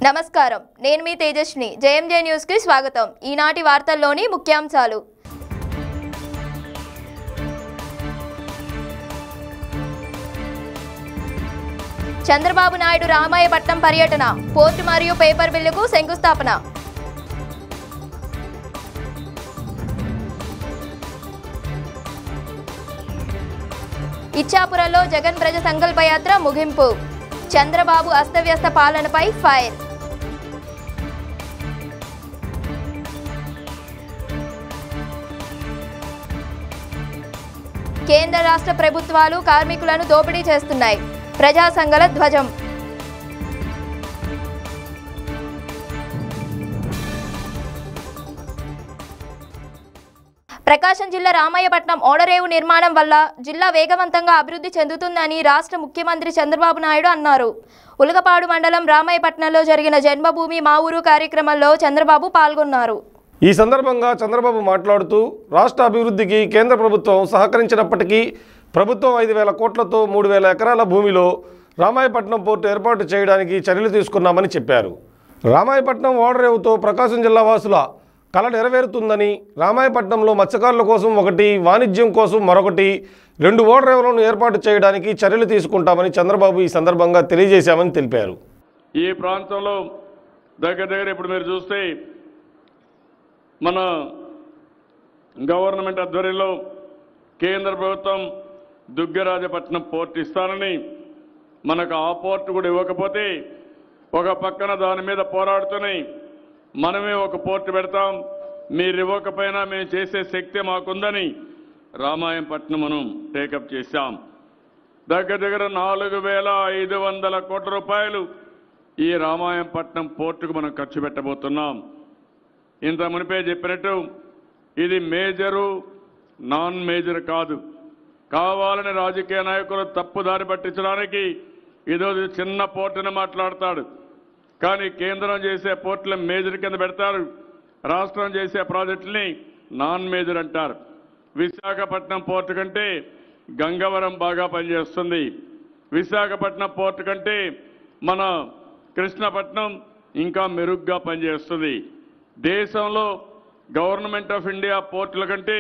నమస్కారం నేను మీ తేజస్ని జేఎంజే న్యూస్కి స్వాగతం ఈనాటి వార్తల్లోని ముఖ్యాంశాలు చంద్రబాబు నాయుడు రామాయపట్నం పర్యటన పోర్టు మరియు పేపర్ బిల్లుకు శంకుస్థాపన ఇచ్చాపురంలో జగన్ ప్రజ సంకల్పయాత్ర ముగింపు చంద్రబాబు అస్తవ్యస్త పాలనపై ఫైర్ కేంద్ర రాష్ట్ర ప్రభుత్వాలు కార్మికులను దోపిడీ చేస్తున్నాయి ప్రజా సంఘాల ధ్వజం ప్రకాశం జిల్లా రామాయపట్నం ఓడరేవు నిర్మాణం వల్ల జిల్లా వేగవంతంగా అభివృద్ధి చెందుతుందని రాష్ట్ర ముఖ్యమంత్రి చంద్రబాబు నాయుడు అన్నారు ఉలగపాడు మండలం రామాయపట్నంలో జరిగిన జన్మభూమి మా ఊరు కార్యక్రమంలో చంద్రబాబు పాల్గొన్నారు ఈ సందర్భంగా చంద్రబాబు మాట్లాడుతూ రాష్ట్ర అభివృద్ధికి కేంద్ర ప్రభుత్వం సహకరించినప్పటికీ ప్రభుత్వం ఐదు వేల కోట్లతో మూడు వేల ఎకరాల భూమిలో రామాయపట్నం పోర్టు ఏర్పాటు చేయడానికి చర్యలు తీసుకున్నామని చెప్పారు రామాయపట్నం ఓడరేవుతో ప్రకాశం జిల్లా వాసుల కళ నెరవేరుతుందని రామాయపట్నంలో మత్స్యకారుల కోసం ఒకటి వాణిజ్యం కోసం మరొకటి రెండు ఓడరేవులను ఏర్పాటు చేయడానికి చర్యలు తీసుకుంటామని చంద్రబాబు ఈ సందర్భంగా తెలియజేశామని తెలిపారు ఈ ప్రాంతంలో దగ్గర దగ్గర ఇప్పుడు మీరు చూస్తే మన గవర్నమెంట్ ఆధ్వర్యంలో కేంద్ర ప్రభుత్వం దుగ్గరాజపట్నం పోర్ట్ ఇస్తానని మనకు ఆ పోర్ట్ కూడా ఇవ్వకపోతే ఒక పక్కన దాని మీద పోరాడుతూనే మనమే ఒక పోర్ట్ పెడతాం మీరు ఇవ్వకపోయినా మేము చేసే శక్తి మాకుందని రామాయంపట్నం మనం టేకప్ చేశాం దగ్గర దగ్గర నాలుగు వేల ఐదు వందల కోట్ల రూపాయలు ఈ రామాయంపట్నం పోర్టుకు మనం ఖర్చు పెట్టబోతున్నాం ఇంత మునిపే చెప్పినట్టు ఇది మేజరు నాన్ మేజర్ కాదు కావాలని రాజకీయ నాయకులు తప్పుదారి పట్టించడానికి ఇదో చిన్న పోర్టుని మాట్లాడతాడు కానీ కేంద్రం చేసే పోర్టులు మేజర్ కింద పెడతారు రాష్ట్రం చేసే ప్రాజెక్టుల్ని నాన్ మేజర్ అంటారు విశాఖపట్నం పోర్టు కంటే గంగవరం బాగా పనిచేస్తుంది విశాఖపట్నం పోర్టు కంటే మన కృష్ణపట్నం ఇంకా మెరుగ్గా పనిచేస్తుంది దేశంలో గవర్నమెంట్ ఆఫ్ ఇండియా పోర్టుల కంటే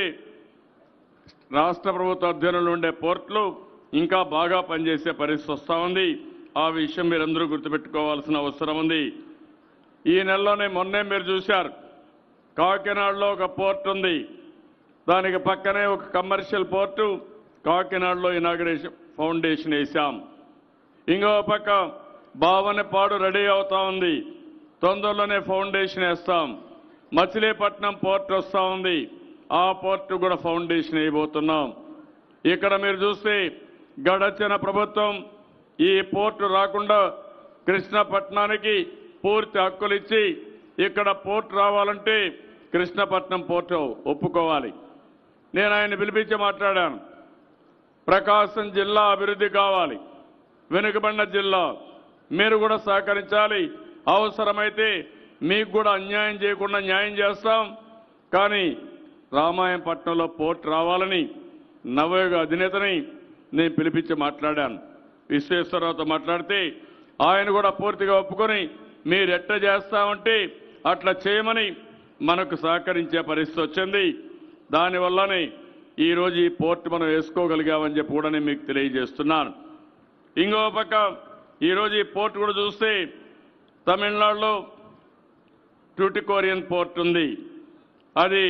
రాష్ట్ర ప్రభుత్వ అధ్యయనంలో ఉండే పోర్టులు ఇంకా బాగా పనిచేసే పరిస్థితి వస్తూ ఉంది ఆ విషయం మీరందరూ గుర్తుపెట్టుకోవాల్సిన అవసరం ఉంది ఈ నెలలోనే మొన్నే మీరు చూశారు కాకినాడలో ఒక పోర్ట్ ఉంది దానికి పక్కనే ఒక కమర్షియల్ పోర్టు కాకినాడలో ఇనాగరేషన్ ఫౌండేషన్ వేశాం ఇంకో పక్క భావనపాడు రెడీ అవుతా ఉంది తొందరలోనే ఫౌండేషన్ వేస్తాం మచిలీపట్నం పోర్ట్ వస్తా ఉంది ఆ పోర్టు కూడా ఫౌండేషన్ వేయబోతున్నాం ఇక్కడ మీరు చూస్తే గడచిన ప్రభుత్వం ఈ పోర్టు రాకుండా కృష్ణపట్నానికి పూర్తి హక్కులు ఇచ్చి ఇక్కడ పోర్టు రావాలంటే కృష్ణపట్నం పోర్టు ఒప్పుకోవాలి నేను ఆయన పిలిపించి మాట్లాడాను ప్రకాశం జిల్లా అభివృద్ధి కావాలి వెనుకబడిన జిల్లా మీరు కూడా సహకరించాలి అవసరమైతే మీకు కూడా అన్యాయం చేయకుండా న్యాయం చేస్తాం కానీ రామాయంపట్నంలో పోర్ట్ రావాలని నవయుగ అధినేతని నేను పిలిపించి మాట్లాడాను విశ్వేశ్వరరావుతో మాట్లాడితే ఆయన కూడా పూర్తిగా ఒప్పుకొని మీరు ఎట్ట చేస్తామంటే అట్లా చేయమని మనకు సహకరించే పరిస్థితి వచ్చింది దానివల్లనే ఈరోజు ఈ పోర్ట్ మనం వేసుకోగలిగామని చెప్పి కూడా నేను మీకు తెలియజేస్తున్నాను ఇంకో పక్క ఈరోజు ఈ పోర్ట్ కూడా చూస్తే తమిళనాడులో ట్యూటికోరియన్ పోర్ట్ ఉంది అది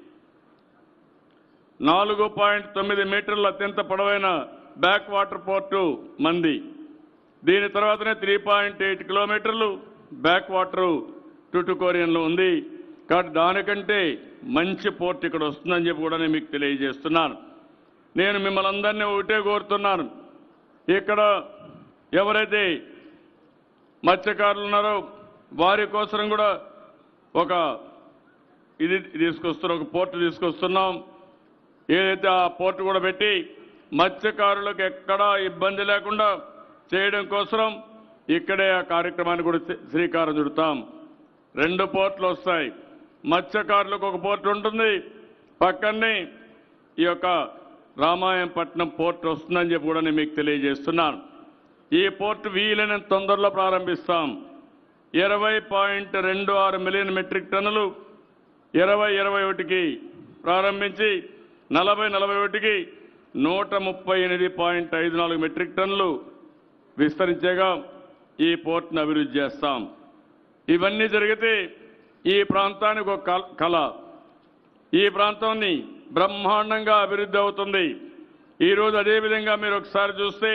నాలుగు పాయింట్ తొమ్మిది మీటర్ల అత్యంత పొడవైన బ్యాక్ వాటర్ పోర్టు మంది దీని తర్వాతనే త్రీ పాయింట్ ఎయిట్ కిలోమీటర్లు బ్యాక్ వాటర్ ట్యూటికోరియన్లో ఉంది కాబట్టి దానికంటే మంచి పోర్ట్ ఇక్కడ వస్తుందని చెప్పి కూడా నేను మీకు తెలియజేస్తున్నాను నేను మిమ్మల్ని అందరినీ ఒకటే కోరుతున్నాను ఇక్కడ ఎవరైతే మత్స్యకారులు ఉన్నారో వారి కోసం కూడా ఒక ఇది తీసుకొస్తున్నాం ఒక పోర్టు తీసుకొస్తున్నాం ఏదైతే ఆ పోర్టు కూడా పెట్టి మత్స్యకారులకు ఎక్కడా ఇబ్బంది లేకుండా చేయడం కోసం ఇక్కడే ఆ కార్యక్రమాన్ని కూడా శ్రీ- శ్రీకారం చుడతాం రెండు పోర్టులు వస్తాయి మత్స్యకారులకు ఒక పోర్టు ఉంటుంది పక్కనే ఈ యొక్క రామాయంపట్నం పోర్ట్ వస్తుందని చెప్పి కూడా నేను మీకు తెలియజేస్తున్నాను ఈ పోర్ట్ వీలైనంత తొందరలో ప్రారంభిస్తాం ఇరవై పాయింట్ రెండు ఆరు మిలియన్ మెట్రిక్ టన్నులు ఇరవై ఇరవై ఒకటికి ప్రారంభించి నలభై నలభై ఒకటికి నూట ముప్పై ఎనిమిది పాయింట్ ఐదు నాలుగు మెట్రిక్ టన్నులు విస్తరించేగా ఈ పోర్ట్ను అభివృద్ధి చేస్తాం ఇవన్నీ జరిగితే ఈ ప్రాంతానికి ఒక కల- కళ ఈ ప్రాంతాన్ని బ్రహ్మాండంగా అభివృద్ధి అవుతుంది ఈరోజు అదేవిధంగా మీరు ఒకసారి చూస్తే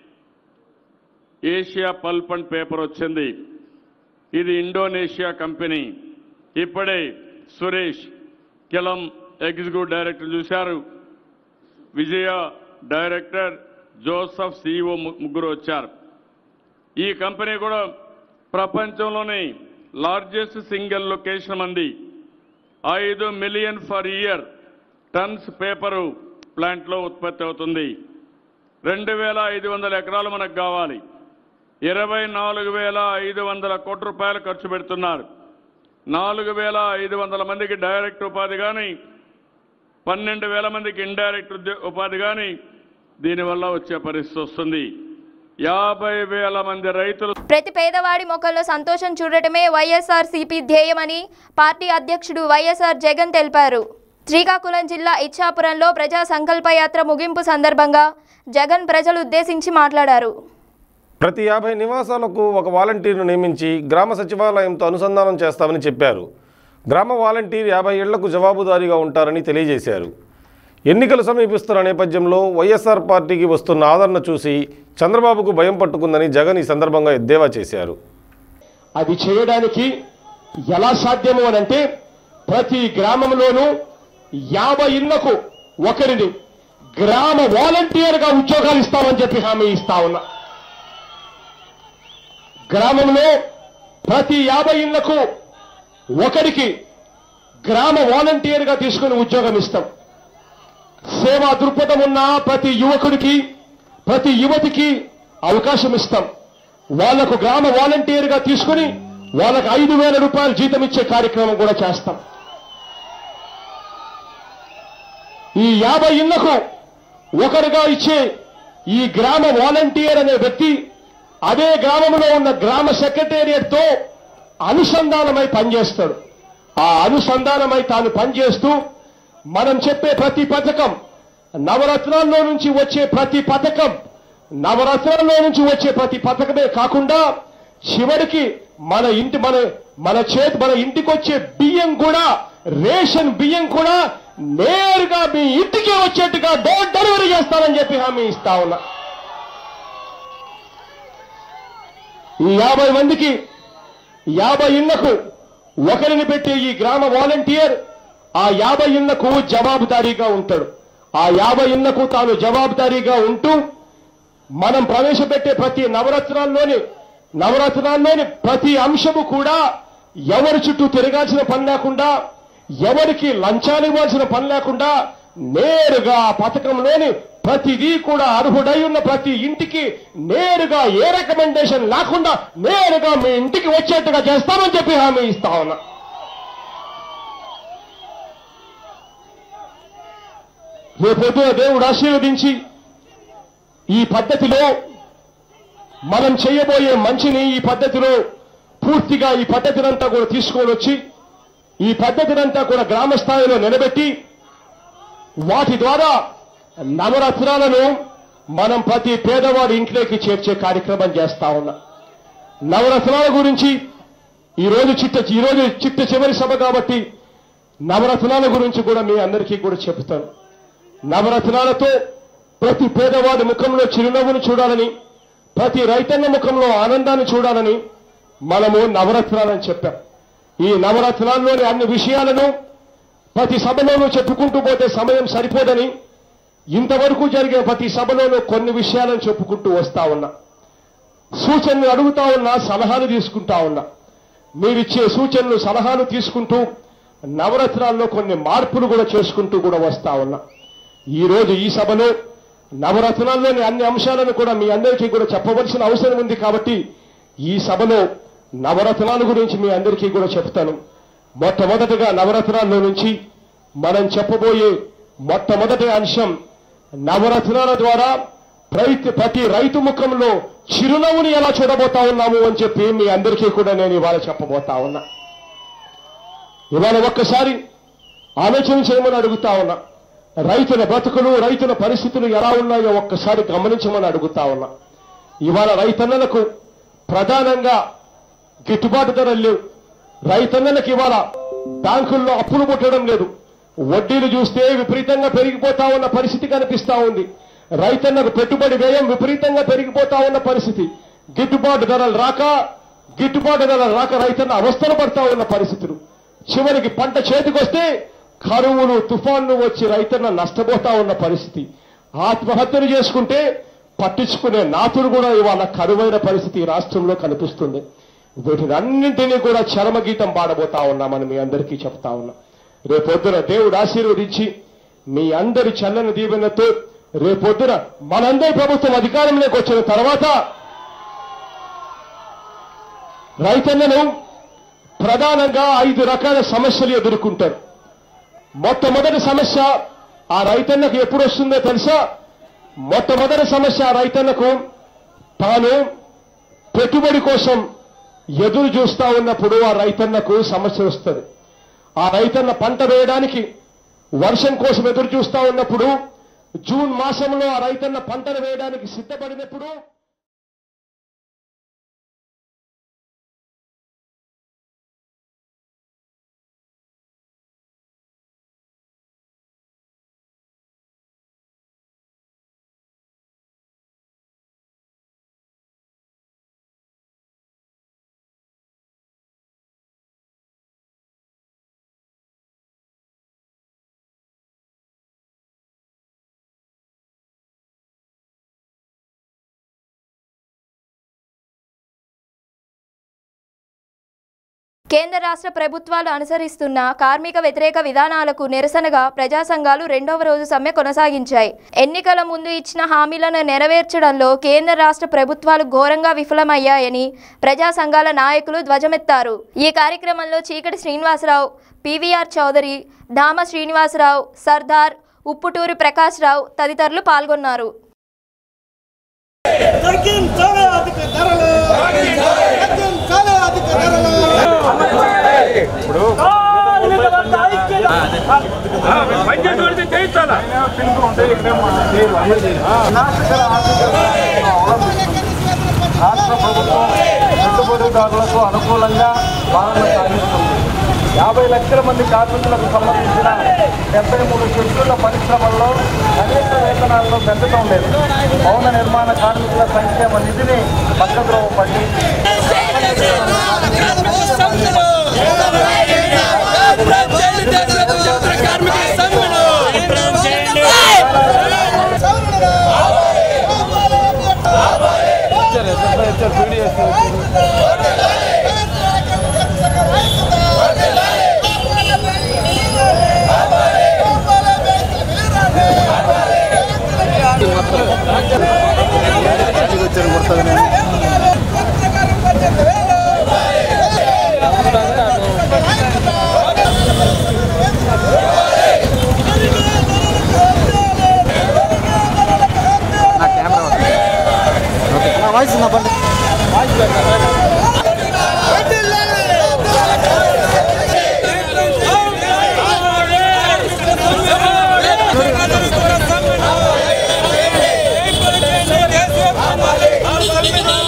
ఏషియా పల్ప్ అండ్ పేపర్ వచ్చింది ఇది ఇండోనేషియా కంపెనీ ఇప్పుడే సురేష్ కిలం ఎగ్జిక్యూటివ్ డైరెక్టర్ చూశారు విజయ డైరెక్టర్ జోసఫ్ సిఇఓ ముగ్గురు వచ్చారు ఈ కంపెనీ కూడా ప్రపంచంలోనే లార్జెస్ట్ సింగిల్ లొకేషన్ మంది ఐదు million for year tons paper ప్లాంట్లో ఉత్పత్తి అవుతుంది రెండు వేల ఐదు వందల ఎకరాలు మనకు కావాలి ఇరవై నాలుగు వేల ఐదు వందల కోట్ల రూపాయలు ఖర్చు పెడుతున్నారు నాలుగు వేల ఐదు వందల మందికి డైరెక్ట్ ఉపాధి కానీ పన్నెండు వేల మందికి ఇండైరెక్ట్ ఉద్యో- ఉపాధి కానీ దీనివల్ల వచ్చే పరిస్థితి వస్తుంది యాభై వేల మంది రైతులు ప్రతి పేదవాడి ముఖంలో సంతోషం చూడటమే వైఎస్ఆర్ సిపి ధ్యేయమని పార్టీ అధ్యక్షుడు వైఎస్ఆర్ జగన్ తెలిపారు శ్రీకాకుళం జిల్లా ఇచ్చాపురంలో ప్రజా సంకల్ప యాత్ర ముగింపు సందర్భంగా జగన్ ప్రజలు ఉద్దేశించి మాట్లాడారు ప్రతి యాభై నివాసాలకు ఒక వాలంటీర్ను నియమించి గ్రామ సచివాలయంతో అనుసంధానం చేస్తామని చెప్పారు గ్రామ వాలంటీర్ యాభై ఏళ్లకు జవాబుదారీగా ఉంటారని తెలియజేశారు ఎన్నికలు సమీపిస్తున్న నేపథ్యంలో వైఎస్ఆర్ పార్టీకి వస్తున్న ఆదరణ చూసి చంద్రబాబుకు భయం పట్టుకుందని జగన్ ఈ సందర్భంగా ఎద్దేవా చేశారు అది చేయడానికి ఎలా సాధ్యము అని అంటే ప్రతి గ్రామంలోనూ యాభై ఇళ్లకు ఒకరిని గ్రామ వాలంటీర్ గా ఉద్యోగాలు ఇస్తామని చెప్పి హామీ ఇస్తా ఉన్నా గ్రామంలో ప్రతి యాభై ఇళ్లకు ఒకరికి గ్రామ వాలంటీర్ గా తీసుకుని ఉద్యోగం ఇస్తాం సేవా దృక్పథం ఉన్న ప్రతి యువకుడికి ప్రతి యువతికి అవకాశం ఇస్తాం వాళ్లకు గ్రామ వాలంటీర్ గా తీసుకుని వాళ్ళకు ఐదు వేల రూపాయలు జీతం ఇచ్చే కార్యక్రమం కూడా చేస్తాం ఈ యాభై ఇళ్లకు ఒకరుగా ఇచ్చే ఈ గ్రామ వాలంటీర్ అనే వ్యక్తి అదే గ్రామంలో ఉన్న గ్రామ సెక్రటేరియట్ తో అనుసంధానమై పనిచేస్తాడు ఆ అనుసంధానమై తాను పనిచేస్తూ మనం చెప్పే ప్రతి పథకం నవరత్నాల్లో నుంచి వచ్చే ప్రతి పథకం నవరత్నాల్లో నుంచి వచ్చే ప్రతి పథకమే కాకుండా చివరికి మన ఇంటి మన మన చేతి మన ఇంటికి వచ్చే బియ్యం కూడా రేషన్ బియ్యం కూడా నేరుగా మీ ఇంటికి వచ్చేట్టుగా డోర్ డెలివరీ చేస్తానని చెప్పి హామీ ఇస్తా ఉన్నా ఈ యాభై మందికి యాభై ఇళ్లకు ఒకరిని పెట్టే ఈ గ్రామ వాలంటీర్ ఆ యాభై ఇళ్లకు జవాబుదారీగా ఉంటాడు ఆ యాభై ఇళ్లకు తాను జవాబుదారీగా ఉంటూ మనం ప్రవేశపెట్టే ప్రతి నవరత్నాల్లోని నవరత్నాల్లోని ప్రతి అంశము కూడా ఎవరి చుట్టూ తిరగాల్సిన పని లేకుండా ఎవరికి లంచాలు ఇవ్వాల్సిన పని లేకుండా నేరుగా ఆ పథకంలోని ప్రతిదీ కూడా అర్హుడై ఉన్న ప్రతి ఇంటికి నేరుగా ఏ రికమెండేషన్ లేకుండా నేరుగా మీ ఇంటికి వచ్చేట్టుగా చేస్తామని చెప్పి హామీ ఇస్తా ఉన్నా రేపొద్దున దేవుడు ఆశీర్వదించి ఈ పద్ధతిలో మనం చేయబోయే మంచిని ఈ పద్ధతిలో పూర్తిగా ఈ పద్ధతినంతా కూడా తీసుకొని వచ్చి ఈ పద్ధతినంతా కూడా గ్రామ స్థాయిలో నిలబెట్టి వాటి ద్వారా నవరత్నాలను మనం ప్రతి పేదవాడి ఇంట్లోకి చేర్చే కార్యక్రమం చేస్తా ఉన్నా నవరత్నాల గురించి ఈ రోజు చిట్ట ఈ రోజు చిట్ట చివరి సభ కాబట్టి నవరత్నాల గురించి కూడా మీ అందరికీ కూడా చెప్తాను నవరత్నాలతో ప్రతి పేదవాడి ముఖంలో చిరునవ్వును చూడాలని ప్రతి రైతన్న ముఖంలో ఆనందాన్ని చూడాలని మనము నవరత్నాలని చెప్పాం ఈ నవరత్నాల్లోని అన్ని విషయాలను ప్రతి సభలోనూ చెప్పుకుంటూ పోతే సమయం సరిపోదని ఇంతవరకు జరిగే ప్రతి సభలోనూ కొన్ని విషయాలను చెప్పుకుంటూ వస్తా ఉన్నా సూచనలు అడుగుతా ఉన్నా సలహాలు తీసుకుంటా ఉన్నా మీరిచ్చే సూచనలు సలహాలు తీసుకుంటూ నవరత్నాల్లో కొన్ని మార్పులు కూడా చేసుకుంటూ కూడా వస్తా ఉన్నా ఈ రోజు ఈ సభలో నవరత్నాల్లోని అన్ని అంశాలను కూడా మీ అందరికీ కూడా చెప్పవలసిన అవసరం ఉంది కాబట్టి ఈ సభలో నవరత్నాల గురించి మీ అందరికీ కూడా చెప్తాను మొట్టమొదటిగా నవరత్నాల్లో నుంచి మనం చెప్పబోయే మొట్టమొదటి అంశం నవరత్నాల ద్వారా ప్రతి ప్రతి రైతు ముఖంలో చిరునవ్వుని ఎలా చూడబోతా ఉన్నాము అని చెప్పి మీ అందరికీ కూడా నేను ఇవాళ చెప్పబోతా ఉన్నా ఇవాళ ఒక్కసారి ఆలోచన చేయమని అడుగుతా ఉన్నా రైతుల బ్రతుకులు రైతుల పరిస్థితులు ఎలా ఉన్నాయో ఒక్కసారి గమనించమని అడుగుతా ఉన్నా ఇవాళ రైతన్నలకు ప్రధానంగా గిట్టుబాటు ధరలు లేవు రైతన్నలకు ఇవాళ బ్యాంకుల్లో అప్పులు పుట్టడం లేదు వడ్డీలు చూస్తే విపరీతంగా పెరిగిపోతా ఉన్న పరిస్థితి కనిపిస్తా ఉంది రైతన్నకు పెట్టుబడి వ్యయం విపరీతంగా పెరిగిపోతా ఉన్న పరిస్థితి గిట్టుబాటు ధరలు రాక గిట్టుబాటు ధరలు రాక రైతన్న అవస్థలు పడతా ఉన్న పరిస్థితులు చివరికి పంట చేతికొస్తే కరువులు తుఫాన్లు వచ్చి రైతన్న నష్టపోతా ఉన్న పరిస్థితి ఆత్మహత్యలు చేసుకుంటే పట్టించుకునే నాతులు కూడా ఇవాళ కరువైన పరిస్థితి ఈ రాష్ట్రంలో కనిపిస్తుంది వీటిని అన్నింటినీ కూడా చరమగీతం పాడబోతా ఉన్నామని మీ అందరికీ చెప్తా ఉన్నా రేపొద్దున దేవుడు ఆశీర్వదించి మీ అందరి చల్లని దీవెనతో రేపొద్దున మనందరి ప్రభుత్వం అధికారంలోకి వచ్చిన తర్వాత రైతన్నను ప్రధానంగా ఐదు రకాల సమస్యలు ఎదుర్కొంటారు మొట్టమొదటి సమస్య ఆ రైతన్నకు ఎప్పుడు వస్తుందో తెలుసా మొట్టమొదటి సమస్య ఆ రైతన్నకు తాను పెట్టుబడి కోసం ఎదురు చూస్తా ఉన్నప్పుడు ఆ రైతన్నకు సమస్య వస్తుంది ఆ రైతన్న పంట వేయడానికి వర్షం కోసం ఎదురు చూస్తా ఉన్నప్పుడు జూన్ మాసంలో ఆ రైతన్న పంటను వేయడానికి సిద్ధపడినప్పుడు కేంద్ర రాష్ట్ర ప్రభుత్వాలు అనుసరిస్తున్న కార్మిక వ్యతిరేక విధానాలకు నిరసనగా ప్రజా సంఘాలు రెండవ రోజు సమ్మె కొనసాగించాయి ఎన్నికల ముందు ఇచ్చిన హామీలను నెరవేర్చడంలో కేంద్ర రాష్ట్ర ప్రభుత్వాలు ఘోరంగా విఫలమయ్యాయని ప్రజా సంఘాల నాయకులు ధ్వజమెత్తారు ఈ కార్యక్రమంలో చీకటి శ్రీనివాసరావు పివిఆర్ చౌదరి ధామ శ్రీనివాసరావు సర్దార్ ఉప్పుటూరి ప్రకాష్ రావు తదితరులు పాల్గొన్నారు తగ్గించాలి అధిక ధరలు తగ్గించాలి అధిక ధరలు కార్మికులంతా ఐక్యత. రాష్ట్ర ప్రభుత్వం పెట్టుబడిదారులకు అనుకూలంగా పాలన సాగిస్తుంది యాభై లక్షల మంది కార్మికులకు సంబంధించిన డెబ్బై మూడు షెడ్యూళ్ల పరిశ్రమల్లో కనీస వేతనాలను పెంచడం లేదు భవన నిర్మాణ కార్మికుల సంక్షేమ నిధిని పక్కద్రోవ పట్టి ¡Vamos!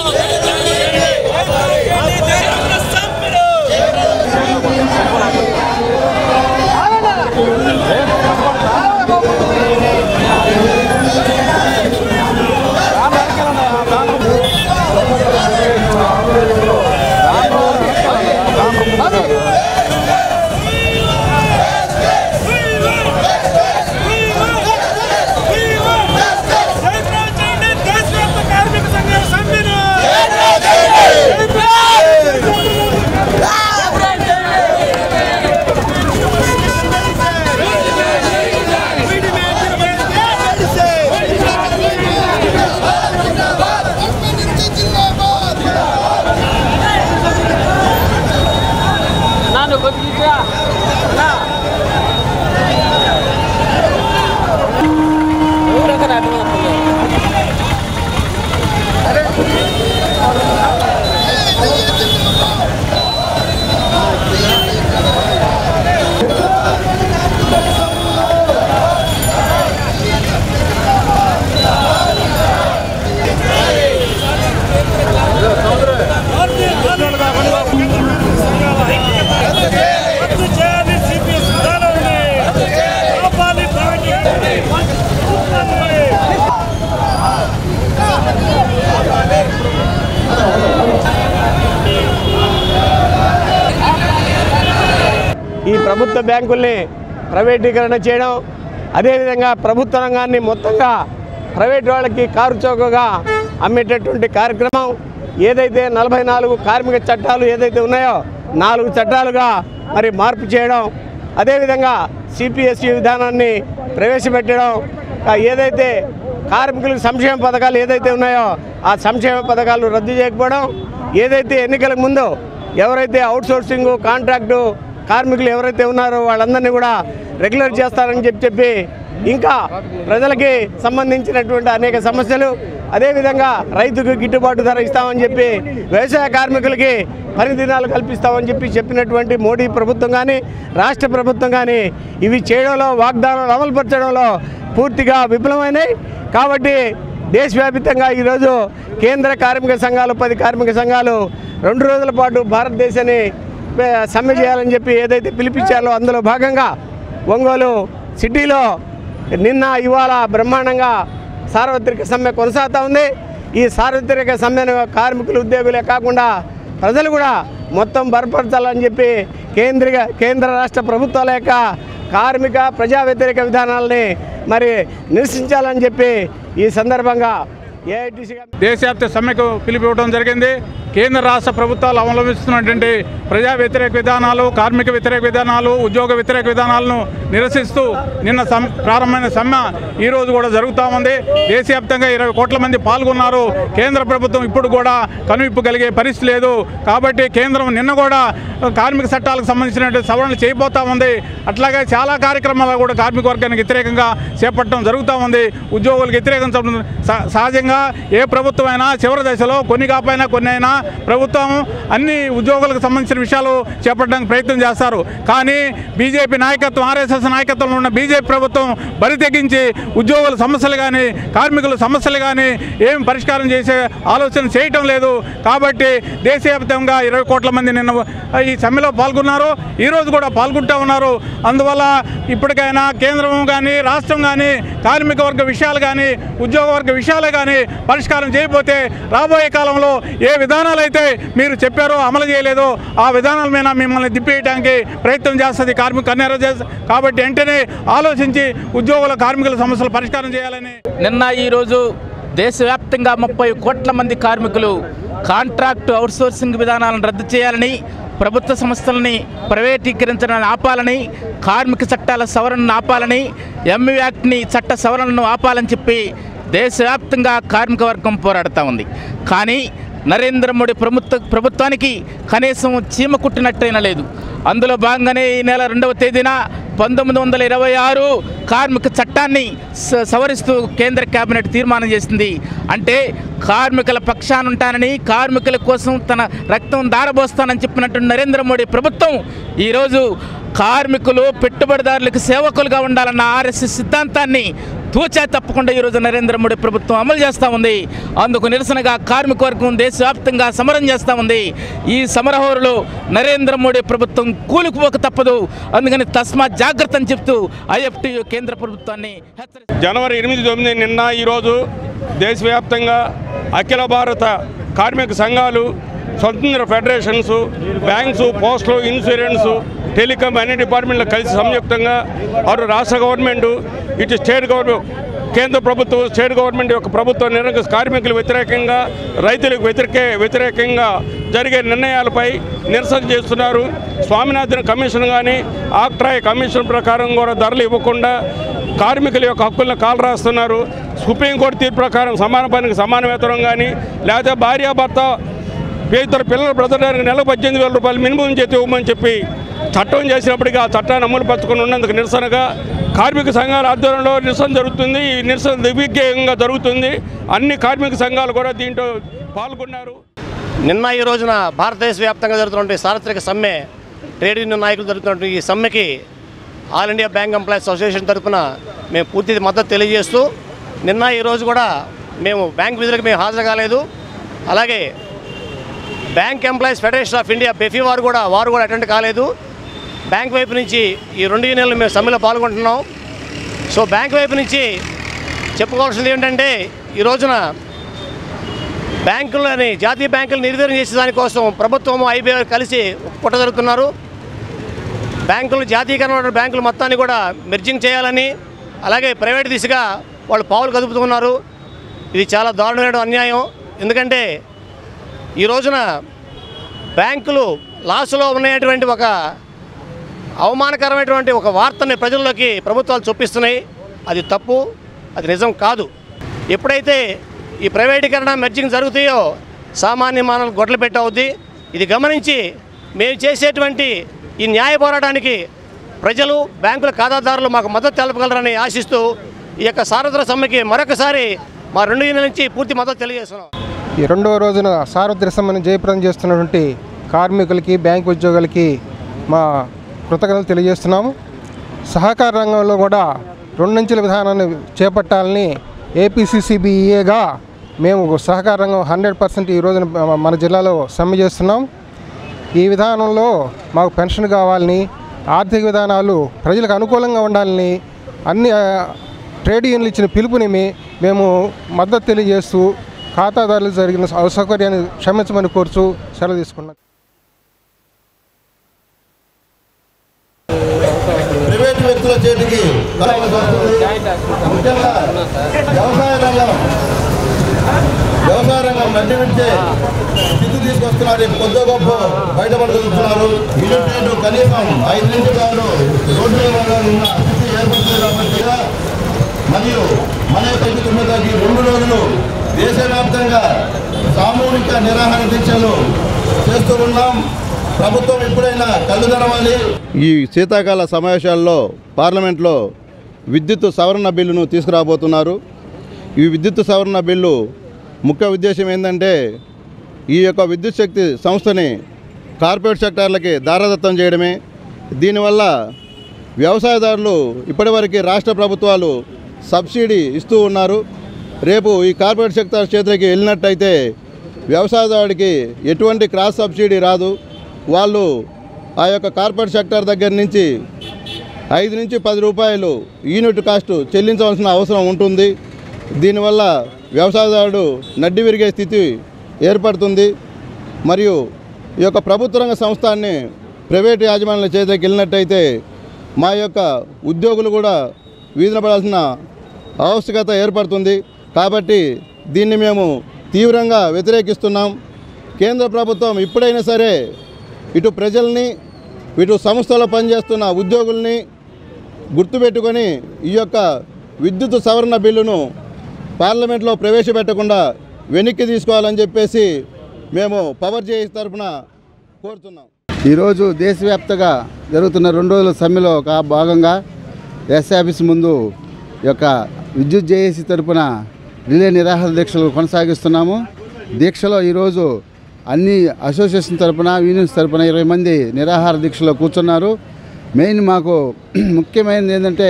ఈ ప్రభుత్వ బ్యాంకుల్ని ప్రైవేటీకరణ చేయడం అదేవిధంగా ప్రభుత్వ రంగాన్ని మొత్తంగా ప్రైవేట్ వాళ్ళకి కారు చౌకగా అమ్మేటటువంటి కార్యక్రమం ఏదైతే నలభై నాలుగు కార్మిక చట్టాలు ఏదైతే ఉన్నాయో నాలుగు చట్టాలుగా మరి మార్పు చేయడం అదేవిధంగా సిపిఎస్ఈ విధానాన్ని ప్రవేశపెట్టడం ఆ ఏదైతే కార్మికులకు సంక్షేమ పథకాలు ఏదైతే ఉన్నాయో ఆ సంక్షేమ పథకాలు రద్దు చేయకపోవడం ఏదైతే ఎన్నికలకు ముందు ఎవరైతే అవుట్సోర్సింగ్ కాంట్రాక్టు కార్మికులు ఎవరైతే ఉన్నారో వాళ్ళందరినీ కూడా రెగ్యులర్ చేస్తారని చెప్పి చెప్పి ఇంకా ప్రజలకి సంబంధించినటువంటి అనేక సమస్యలు అదేవిధంగా రైతుకు గిట్టుబాటు ధర ఇస్తామని చెప్పి వ్యవసాయ కార్మికులకి పని దినాలు కల్పిస్తామని చెప్పి చెప్పినటువంటి మోడీ ప్రభుత్వం కానీ రాష్ట్ర ప్రభుత్వం కానీ ఇవి చేయడంలో వాగ్దానాలు అమలుపరచడంలో పూర్తిగా విఫలమైనాయి కాబట్టి దేశవ్యాప్తంగా ఈరోజు కేంద్ర కార్మిక సంఘాలు పది కార్మిక సంఘాలు రెండు రోజుల పాటు భారతదేశాన్ని ఏ, సమ్మె చేయాలని చెప్పి ఏదైతే పిలిపించారో అందులో భాగంగా ఒంగోలు సిటీలో నిన్న ఇవాళ బ్రహ్మాండంగా సార్వత్రిక సమ్మె కొనసాగుతూ ఉంది ఈ సార్వత్రిక సమ్మెను కార్మికులు ఉద్యోగులే కాకుండా ప్రజలు కూడా మొత్తం బలపరచాలని చెప్పి కేంద్ర కేంద్ర రాష్ట్ర ప్రభుత్వాల యొక్క కార్మిక ప్రజా వ్యతిరేక విధానాలని మరి నిరసించాలని చెప్పి ఈ సందర్భంగా ఏఐటీసీగా దేశవ్యాప్త సమ్మెకు పిలిపివ్వడం జరిగింది కేంద్ర రాష్ట్ర ప్రభుత్వాలు అవలంబిస్తున్నటువంటి ప్రజా వ్యతిరేక విధానాలు కార్మిక వ్యతిరేక విధానాలు ఉద్యోగ వ్యతిరేక విధానాలను నిరసిస్తూ నిన్న సమ్ ప్రారంభమైన సమ్మె ఈ రోజు కూడా జరుగుతూ ఉంది దేశవ్యాప్తంగా ఇరవై కోట్ల మంది పాల్గొన్నారు కేంద్ర ప్రభుత్వం ఇప్పుడు కూడా కనువిప్పు కలిగే పరిస్థితి లేదు కాబట్టి కేంద్రం నిన్న కూడా కార్మిక చట్టాలకు సంబంధించినటువంటి సవరణలు చేయబోతా ఉంది అట్లాగే చాలా కార్యక్రమాలు కూడా కార్మిక వర్గానికి వ్యతిరేకంగా చేపట్టడం జరుగుతూ ఉంది ఉద్యోగులకు వ్యతిరేకం జరుగుతుంది. స- సహజంగా ఏ ప్రభుత్వం అయినా చివరి దశలో కొన్ని కాకపోయినా కొన్ని అయినా ప్రభుత్వం అన్ని ఉద్యోగులకు సంబంధించిన విషయాలు చేపట్టడానికి ప్రయత్నం చేస్తారు కానీ బీజేపీ నాయకత్వం ఆర్ఎస్ఎస్ నాయకత్వంలో ఉన్న బీజేపీ ప్రభుత్వం బరి తెగించి ఉద్యోగుల సమస్యలు కానీ కార్మికుల సమస్యలు కానీ ఏం పరిష్కారం చేసే ఆలోచన చేయటం లేదు కాబట్టి దేశవ్యాప్తంగా ఇరవై కోట్ల మంది నిన్న ఈ సమ్మెలో పాల్గొన్నారు ఈరోజు కూడా పాల్గొంటూ ఉన్నారు అందువల్ల ఇప్పటికైనా కేంద్రం కానీ రాష్ట్రం కానీ కార్మిక వర్గ విషయాలు కానీ ఉద్యోగ వర్గ విషయాలే కానీ పరిష్కారం చేయకపోతే రాబోయే కాలంలో ఏ విధానాలు అయితే మీరు చెప్పారో అమలు చేయలేదో ఆ విధానాల మీద మిమ్మల్ని దిప్పేయడానికి ప్రయత్నం చేస్తుంది కార్మిక కన్యార కాబట్టి వెంటనే ఆలోచించి ఉద్యోగుల కార్మికుల సమస్యలు పరిష్కారం చేయాలని నిన్న ఈరోజు దేశవ్యాప్తంగా ముప్పై కోట్ల మంది కార్మికులు కాంట్రాక్టు అవుట్సోర్సింగ్ విధానాలను రద్దు చేయాలని ప్రభుత్వ సంస్థలని ప్రైవేటీకరించడాన్ని ఆపాలని కార్మిక చట్టాల సవరణను ఆపాలని ఎంఈ యాక్ట్ని చట్ట సవరణను ఆపాలని చెప్పి దేశవ్యాప్తంగా కార్మిక వర్గం పోరాడుతూ ఉంది కానీ నరేంద్ర మోడీ ప్రభుత్వ ప్రభుత్వానికి కనీసం చీమ కుట్టినట్టయినా లేదు అందులో భాగంగానే ఈ నెల రెండవ తేదీన పంతొమ్మిది వందల ఇరవై ఆరు కార్మిక చట్టాన్ని స- సవరిస్తూ కేంద్ర కేబినెట్ తీర్మానం చేసింది అంటే కార్మికుల పక్షాన ఉంటానని కార్మికుల కోసం తన రక్తం దారబోస్తానని చెప్పినట్టు నరేంద్ర మోడీ ప్రభుత్వం ఈరోజు కార్మికులు పెట్టుబడిదారులకు సేవకులుగా ఉండాలన్న ఆర్ఎస్ఎస్ సిద్ధాంతాన్ని తూచా తప్పకుండా ఈరోజు నరేంద్ర మోడీ ప్రభుత్వం అమలు చేస్తూ ఉంది అందుకు నిరసనగా కార్మిక వర్గం దేశవ్యాప్తంగా సమరం చేస్తూ ఉంది ఈ సమరహోరులో నరేంద్ర మోడీ ప్రభుత్వం కూలిపోక తప్పదు అందుకని తస్మాత్ జాగ్రత్త అని చెప్తూ ఐఎఫ్టియు కేంద్ర ప్రభుత్వాన్ని హెచ్చరి జనవరి ఎనిమిది తొమ్మిది నిన్న ఈరోజు దేశవ్యాప్తంగా అఖిల భారత కార్మిక సంఘాలు స్వతంత్ర ఫెడరేషన్స్ బ్యాంక్స్ పోస్టులు ఇన్సూరెన్స్ టెలికాం అన్ని డిపార్ట్మెంట్లు కలిసి సంయుక్తంగా అటు రాష్ట్ర గవర్నమెంట్ ఇటు స్టేట్ గవర్నమెంట్ కేంద్ర ప్రభుత్వం స్టేట్ గవర్నమెంట్ యొక్క ప్రభుత్వ నిర్ణయ కార్మికులు వ్యతిరేకంగా రైతులకు వ్యతిరేక వ్యతిరేకంగా జరిగే నిర్ణయాలపై నిరసన చేస్తున్నారు స్వామినాథన్ కమిషన్ కానీ ఆక్ట్రాయ్ కమిషన్ ప్రకారం కూడా ధరలు ఇవ్వకుండా కార్మికుల యొక్క హక్కులను కాలు రాస్తున్నారు సుప్రీంకోర్టు తీర్పు ప్రకారం సమాన పనికి సమాన వేతనం కానీ లేకపోతే భార్యాభర్త ఇద్దరు పిల్లలు బ్రతకడానికి నెలకు పద్దెనిమిది వేల రూపాయలు మినిమం చేతి ఇవ్వమని చెప్పి చట్టం చేసినప్పటికీ ఆ చట్టాన్ని అమలు పరచుకొని ఉన్నందుకు నిరసనగా కార్మిక సంఘాల ఆధ్వర్యంలో నిరసన జరుగుతుంది ఈ నిరసన దిగ్విజయంగా జరుగుతుంది అన్ని కార్మిక సంఘాలు కూడా దీంట్లో పాల్గొన్నారు నిన్న ఈ రోజున భారతదేశ వ్యాప్తంగా జరుగుతున్నటువంటి సార్వత్రిక సమ్మె ట్రేడ్ యూనియన్ నాయకులు జరుగుతున్నటువంటి ఈ సమ్మెకి all India bank employees association తరఫున మేము పూర్తి మద్దతు తెలియజేస్తూ నిన్న ఈ రోజు కూడా మేము బ్యాంక్ విధులకు మేము హాజరు కాలేదు అలాగే bank employees federation of India BEFI వారు కూడా వారు కూడా అటెండ్ కాలేదు బ్యాంక్ వైపు నుంచి ఈ రెండు యూనియన్లు మేము సమ్మెలో పాల్గొంటున్నాం సో బ్యాంక్ వైపు నుంచి చెప్పుకోవాల్సింది ఏంటంటే ఈ రోజున బ్యాంకులని జాతీయ బ్యాంకులు నిర్వీర్యం చేసే దానికోసం ప్రభుత్వం ఐబీఐ కలిసి పుట్ట జరుగుతున్నారు బ్యాంకులు జాతీయకరణ బ్యాంకులు మొత్తాన్ని కూడా మెర్జింగ్ చేయాలని అలాగే ప్రైవేట్ దిశగా వాళ్ళు పావులు కదుపుతున్నారు ఇది చాలా దారుణమైన అన్యాయం ఎందుకంటే ఈ రోజున బ్యాంకులు లాసులో ఉన్నటువంటి ఒక అవమానకరమైనటువంటి ఒక వార్తని ప్రజల్లోకి ప్రభుత్వాలు చొప్పిస్తున్నాయి అది తప్పు అది నిజం కాదు ఎప్పుడైతే ఈ ప్రైవేటీకరణ మెర్జింగ్ జరుగుతాయో సామాన్య మానవులు గొడ్లు పెట్టవుద్ది ఇది గమనించి మేము చేసేటువంటి ఈ న్యాయ పోరాటానికి ప్రజలు బ్యాంకుల ఖాతాదారులు మాకు మద్దతు తెలపగలరని ఆశిస్తూ ఈ యొక్క సార్వత్రిక సమ్మెకి మరొకసారి మా రెండు యూనియన్ల నుంచి పూర్తి మద్దతు తెలియజేస్తున్నాం ఈ రెండవ రోజున సార్వత్రిక సమ్మెను జయప్రదం చేస్తున్నటువంటి కార్మికులకి బ్యాంకు ఉద్యోగులకి మా కృతజ్ఞతలు తెలియజేస్తున్నాము సహకార రంగంలో కూడా రెండంచెల విధానాన్ని చేపట్టాలని ఏపీసీసీబీఏగా మేము సహకార రంగం హండ్రెడ్ పర్సెంట్ ఈ రోజున మన జిల్లాలో సమ్మె చేస్తున్నాం ఈ విధానంలో మాకు పెన్షన్ కావాలని ఆర్థిక విధానాలు ప్రజలకు అనుకూలంగా ఉండాలని అన్ని ఆ, ట్రేడ్ యూనియన్లు ఇచ్చిన పిలుపుని మే- మేము మద్దతు తెలియజేస్తూ ఖాతాదారులకు జరిగిన అసౌకర్యాన్ని క్షమించమని కోరుచూ సెలవు తీసుకున్నాం ప్రైవేటు వ్యక్తుల చేతికి కావాల్సి వస్తుంది ముఖ్యంగా వ్యవసాయ రంగం వ్యవసాయ రంగం నడిపించే స్థితి తీసుకొస్తున్నారు ఈ కొద్ది గొప్ప బయటపడుతున్నారు యూనిట్ రేటు కనీసం ఐదు నుంచి ఆరు రోడ్డు మీద ఉన్న స్థితి ఏర్పడుతుంది కాబట్టి మరియు మన యొక్క తగ్గుతున్నదానికి రెండు రోజులు దేశవ్యాప్తంగా సామూహిక నిరాహార దీక్షలు చేస్తూ ఉన్నాం ప్రభుత్వం ఎప్పుడైనా కళ్ళు తెరవాలి ఈ శీతాకాల సమావేశాల్లో పార్లమెంట్లో విద్యుత్ సవరణ బిల్లును తీసుకురాబోతున్నారు ఈ విద్యుత్ సవరణ బిల్లు ముఖ్య ఉద్దేశం ఏంటంటే ఈ యొక్క విద్యుత్ శక్తి సంస్థని కార్పొరేట్ సెక్టార్లకి దారదత్తం చేయడమే దీనివల్ల వ్యవసాయదారులు ఇప్పటివరకు రాష్ట్ర ప్రభుత్వాలు సబ్సిడీ ఇస్తూ ఉన్నారు రేపు ఈ కార్పొరేట్ సెక్టార్ చేతులకి వెళ్ళినట్టయితే వ్యవసాయదారుడికి ఎటువంటి క్రాస్ సబ్సిడీ రాదు వాళ్ళు ఆ యొక్క కార్పొరేట్ సెక్టార్ దగ్గర నుంచి ఐదు నుంచి పది రూపాయలు యూనిట్ కాస్ట్ చెల్లించవలసిన అవసరం ఉంటుంది దీనివల్ల వ్యవసాయదారుడు నడ్డి విరిగే స్థితి ఏర్పడుతుంది మరియు ఈ యొక్క ప్రభుత్వ రంగ సంస్థాన్ని ప్రైవేటు యాజమాన్యాల చేతికి వెళ్ళినట్టయితే మా యొక్క ఉద్యోగులు కూడా వీధిన పడాల్సిన ఆవశ్యకత ఏర్పడుతుంది కాబట్టి దీన్ని మేము తీవ్రంగా వ్యతిరేకిస్తున్నాం కేంద్ర ప్రభుత్వం ఇప్పుడైనా సరే ఇటు ప్రజల్ని ఇటు సంస్థలో పనిచేస్తున్న ఉద్యోగుల్ని గుర్తుపెట్టుకొని ఈ యొక్క విద్యుత్ సవరణ బిల్లును పార్లమెంట్లో ప్రవేశపెట్టకుండా వెనక్కి తీసుకోవాలని చెప్పేసి మేము పవర్ జేఏసీ తరఫున కోరుతున్నాం ఈరోజు దేశవ్యాప్తంగా జరుగుతున్న రెండు రోజుల సమ్మెలో ఒక భాగంగా ఎస్ ఆఫీస్ ముందు ఈ యొక్క విద్యుత్ జేఏసీ తరపున రిలే నిరాహార దీక్షలు కొనసాగిస్తున్నాము దీక్షలో ఈరోజు అన్ని అసోసియేషన్ తరపున యూనియన్స్ తరపున ఇరవై మంది నిరాహార దీక్షలో కూర్చున్నారు మెయిన్ మాకు ముఖ్యమైనది ఏంటంటే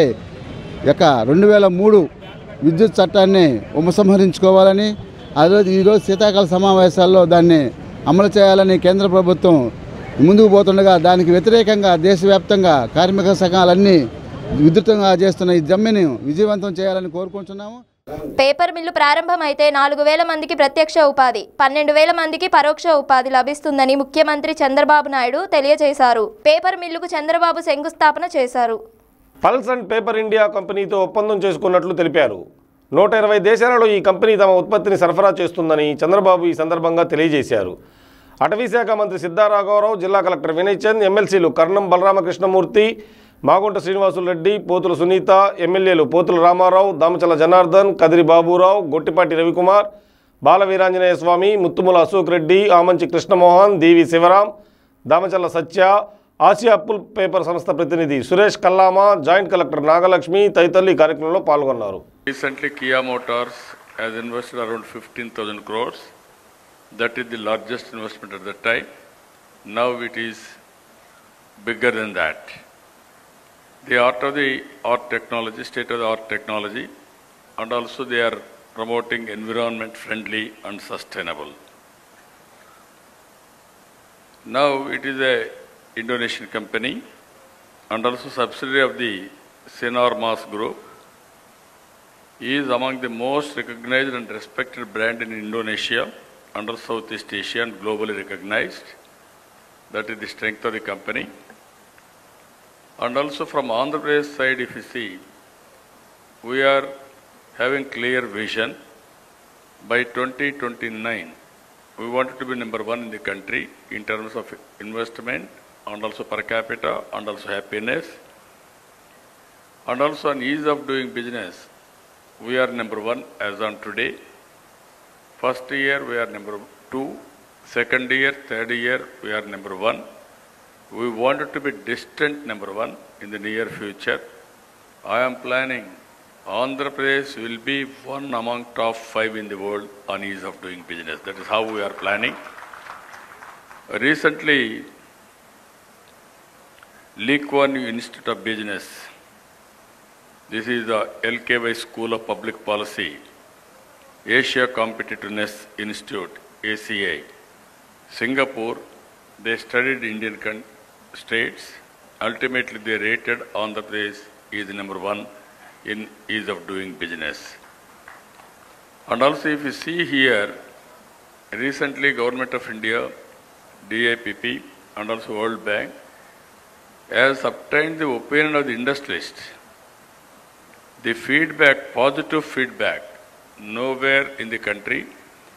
ఈ యొక్క రెండు వేల మూడు విద్యుత్ చట్టాన్ని ఉపసంహరించుకోవాలని అదే ఈరోజు శీతాకాల సమావేశాల్లో దాన్ని అమలు చేయాలని కేంద్ర ప్రభుత్వం ముందుకు పోతుండగా దానికి వ్యతిరేకంగా దేశవ్యాప్తంగా కార్మిక సంఘాలన్నీ విస్తృతంగా చేస్తున్న ఈ జమ్మిని విజయవంతం చేయాలని కోరుకుంటున్నాము పేపర్ మిల్లు ప్రారంభమైతే నాలుగు వేల మందికి ప్రత్యక్ష ఉపాధి పన్నెండు వేల మందికి పరోక్ష ఉపాధి లభిస్తుందని ముఖ్యమంత్రి చంద్రబాబు నాయుడు తెలియజేశారు పేపర్ మిల్లుకు చంద్రబాబు శంకుస్థాపన చేశారు పల్స్ అండ్ పేపర్ ఇండియా కంపెనీతో ఒప్పందం చేసుకున్నట్లు తెలిపారు నూట ఇరవై దేశాలలో ఈ కంపెనీ తమ ఉత్పత్తిని సరఫరా చేస్తుందని చంద్రబాబు ఈ సందర్భంగా తెలియజేశారు అటవీ శాఖ మంత్రి సిద్ధారాఘవరావు జిల్లా కలెక్టర్ వినయ్ చంద్ ఎమ్మెల్సీలు కర్ణం బలరామకృష్ణమూర్తి మాగుంట శ్రీనివాసులు రెడ్డి పోతుల సునీత ఎమ్మెల్యేలు Pothula Rama Rao Damacharla Janardhan Kadiri Babu Rao Gottipati Ravi Kumar Bala Veeranjaneya Swamy Muthumula Ashok Reddy Amanchi Krishna Mohan Devi Sivaram Damacharla Satya Asia pulp paper సంస్థ ప్రతినిధి సురేష్ కల్లామా జాయింట్ కలెక్టర్ నాగలక్ష్మి తదితరులు ఈ కార్యక్రమంలో పాల్గొన్నారు Recently, Kia Motors has invested around 15,000 crores. That is the largest investment at that time. Now it is bigger than that. The art of the art technology, state of the art technology, and also they are promoting environment friendly and sustainable. Now it is a Indonesian company and also subsidiary of the Sinar Mas Group. He is among the most recognized and respected brand in Indonesia, under Southeast Asia and globally recognized. That is the strength of the company. And also from Andhra Pradesh side, if you see, we are having clear vision. By 2029, we wanted to be number one in the country in terms of investment and also per capita and also happiness. And also on ease of doing business, we are number one as on today. First year, we are number two. Second year, third year, we are number one. We wanted to be distant number one in the near future. I am planning Andhra Pradesh will be one among top five in the world on ease of doing business. That is how we are planning. Recently, Lee Kuan Yew Institute of Business, this is the LKY School of Public Policy, Asia Competitiveness Institute, ACI, Singapore, they studied Indian con- states. Ultimately, they rated Andhra Pradesh is number one in ease of doing business. And also, if you see here, recently Government of India, DIPP, and also World Bank has obtained the opinion of the industrialists. The feedback, positive feedback, nowhere in the country,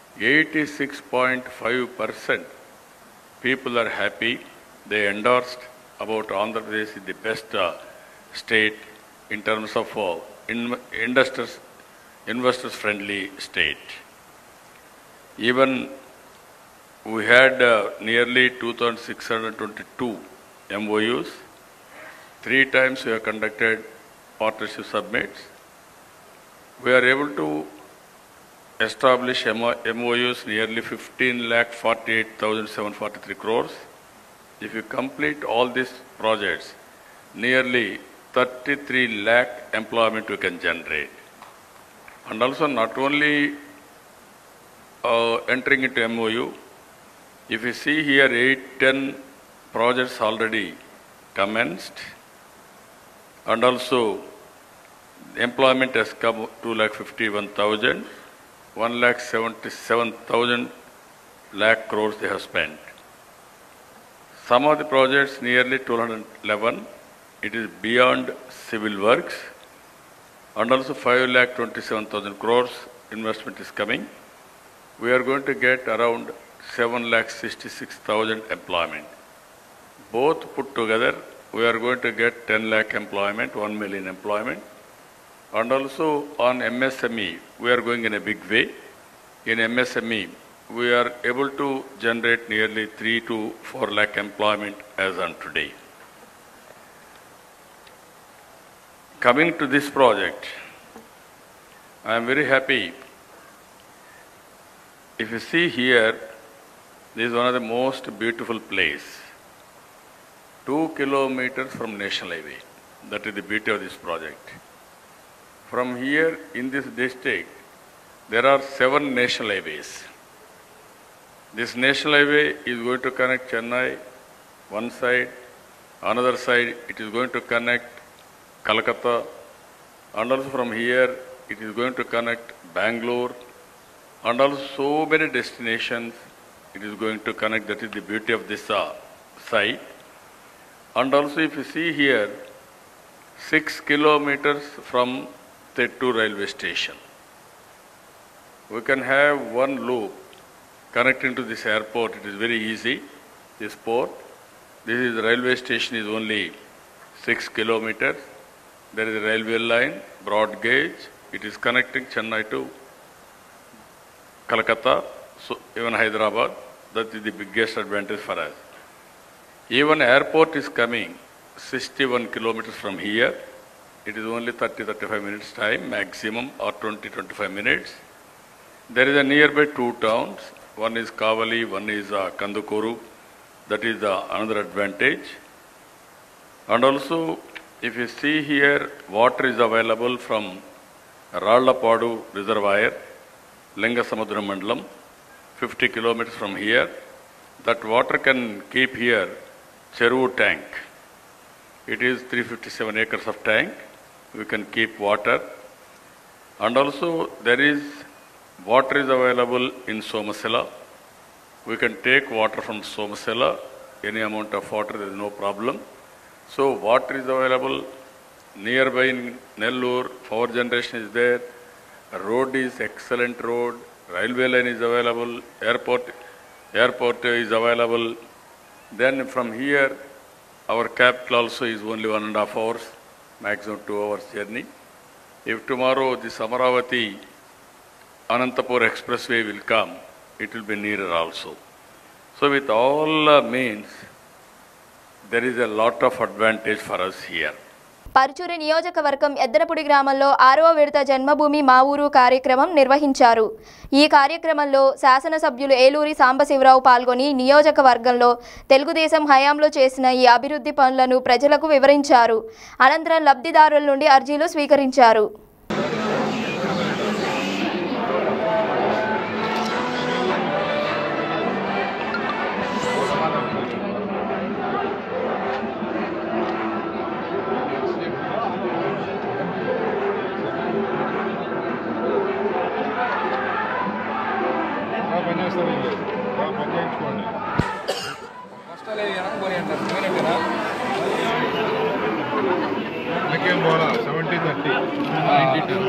86.5% people are happy. They endorsed about Andhra Pradesh is the best uh, state in terms of uh, in, investors, investors friendly state. Even we had uh, nearly 2,622 MOUs. Three times we have conducted partnership submits. We are able to establish MO- MOUs nearly 15 lakh 48,743 crores. If you complete all these projects, nearly 33 lakh employment we can generate. And also not only uh, entering into MOU, if you see here 8, 10 projects already commenced and also employment has come 2 lakh 51,000, 1 lakh 77,000 lakh crores they have spent. Some of the projects nearly 211, it is beyond civil works and also 5 lakh 27,000 crores investment is coming. We are going to get around 7 lakh 66,000 employment. Both put together, we are going to get 10 lakh employment, 1 million employment. And also on MSME, we are going in a big way. In MSME, we are able to generate nearly 3 to 4 lakh employment as on today. Coming to this project, I am very happy. If you see here, this is one of the most beautiful place. Two kilometers from National Highway. That is the beauty of this project. From here in this district, there are seven national highways. This national highway is going to connect Chennai, one side, another side, it is going to connect Calcutta, and also from here, it is going to connect Bangalore, and also so many destinations it is going to connect. That is the beauty of this uh, site. And also, if you see here, six kilometers from Tettu railway station, we can have one loop connecting to this airport. It is very easy. This port, this is the railway station is only six kilometers. There is a railway line, broad gauge. It is connecting Chennai to Calcutta, so even Hyderabad. That is the biggest advantage for us. Even airport is coming 61 kilometers from here. It is only 30-35 minutes time maximum or 20-25 minutes. There is a nearby two towns. One is Kavali, one is uh, Kandukuru. That is uh, another advantage. And also, if you see here, water is available from Rallapadu Reservoir, Lingasamudra Mandalam, 50 kilometers from here. That water can keep here Cheruvu tank. It is 357 acres of tank. We can keep water. And also there is water is available in Somasela. We can take water from Somasela, any amount of water, there is no problem. So water is available, nearby in Nellore, power generation is there, road is excellent road, railway line is available, airport, airport is available. Then from here, our capital also is only one and a half hours, maximum two hours journey. If tomorrow this Amaravati Anantapur Expressway will come, it will be nearer also. So with all uh, means, there is a lot of advantage for us here. Paruchuru నియోజకవర్గం ఎద్దనపుడి గ్రామంలో ఆరవ విడత జన్మభూమి మా ఊరు కార్యక్రమం నిర్వహించారు ఈ కార్యక్రమంలో శాసనసభ్యులు ఏలూరి సాంబశివరావు పాల్గొని నియోజకవర్గంలో తెలుగుదేశం హయాంలో చేసిన ఈ అభివృద్ధి పనులను ప్రజలకు వివరించారు అనంతరం లబ్ధిదారుల నుండి అర్జీలు స్వీకరించారు seventy thirty ninety ten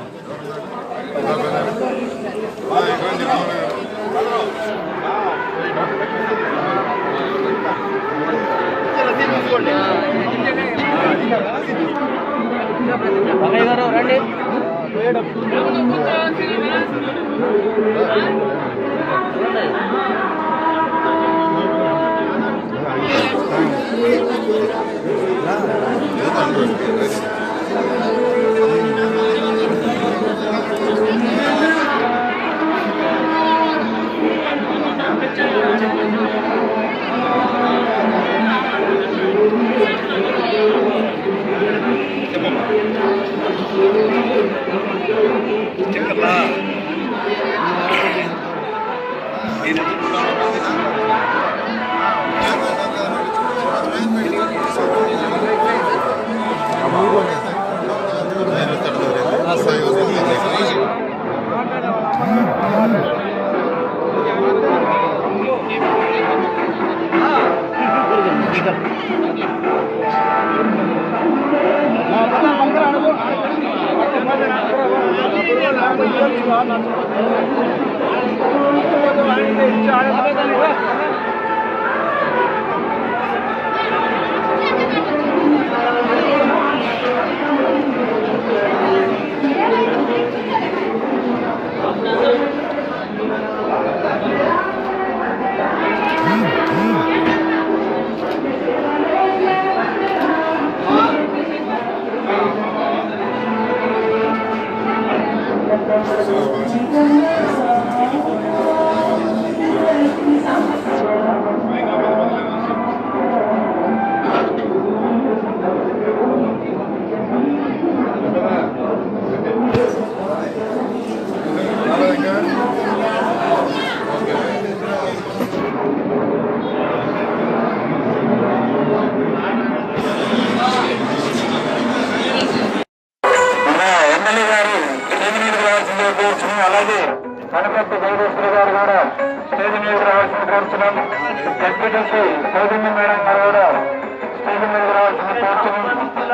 MLA గారు స్టేజ్ మీద రావాల్సిందిగా కోరుతున్నాం అలాగే కనపర్తి జగదీశ్వర గారు కూడా స్టేజ్ మీద రావాల్సింది కోరుతున్నాం డెప్యూటీసీ చైతన్య మేడం గారు కూడా స్టేజ్ మీద రావాల్సింది కోరుతున్నాం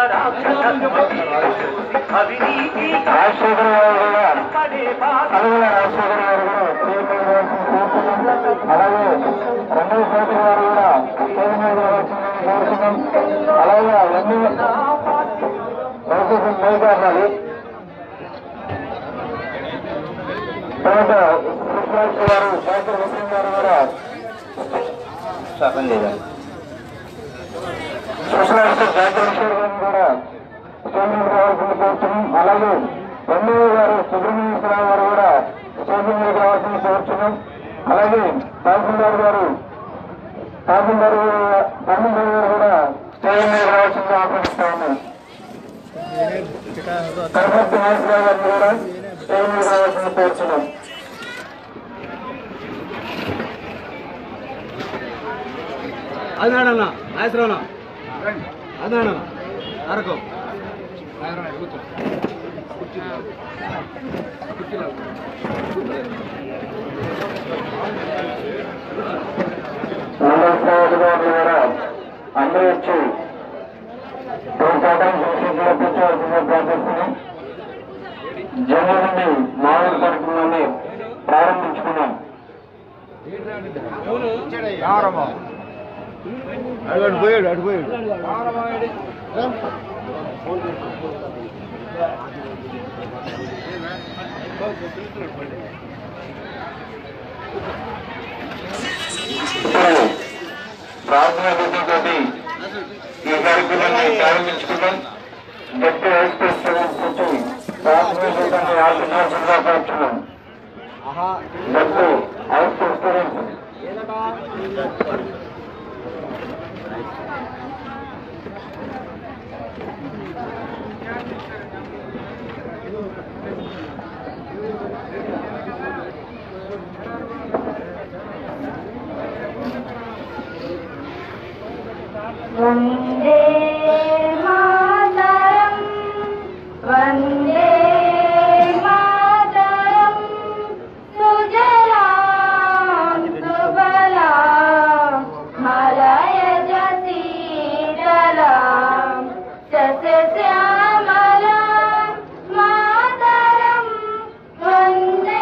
రాజశేఖర్ గారు కూడా కలుగుల రాజశేఖర్ గారు కూడా స్టేజ్ మీద రావాల్సింది కోరుతున్నాం అలాగే రెండవ చౌదరి గారు కూడా స్టేజ్ మీద రావాల్సిందని కోరుతున్నాం అలాగే అవన్నీ దయచేసి మేఘాలి తర్వాత కృష్ణాక్ష గారు శాస్త్ర విక్రమ్ గారు కూడా శాసనం చేయాలి కృష్ణాక్ష శాస్త్రేశ్వర గారిని కూడా స్టేషన్ రావాల్సింది కోరుతున్నాం అలాగే ఎమ్మెల్యే గారు సుబ్రహ్మణ్యేశ్వరరావు గారు కూడా స్టేషన్ మీద రావాల్సింది కోరుతున్నాం అలాగే తహసీల్దార్ గారు తహసీల్దార్ గారు తహసీల్దార్ గారు కూడా స్టేషన్ మీద రావాల్సింది ఆహ్వానిస్తా ఉన్నాం కనపర్తి నాయకురావు గారిని కూడా స్టేజ్ మీద రావాల్సింది కోరుతున్నాం అదనాడన్న నాయసరావునా అదనాడన్న అరకు మండల సేవకులు కూడా అందరూ వచ్చి అటు పోయాడు అటు పోయాడు ప్రార్థన రూపంతో ఈ కార్యక్రమాన్ని ప్రారంభించుకున్నాం డెప్యూటీ వైస్ ప్రెసిడెంట్ నుంచి ప్రార్థన రూపాన్ని ఆశీర్వాదంగా పరచున్నాం డెప్యూటీ వైస్ ప్రెసిడెంట్ వందే మాతరం వందే మాతరం సుజలాం సుబలాం మలయజ శీతలాం సస్యశ్యామలాం మాతరం వందే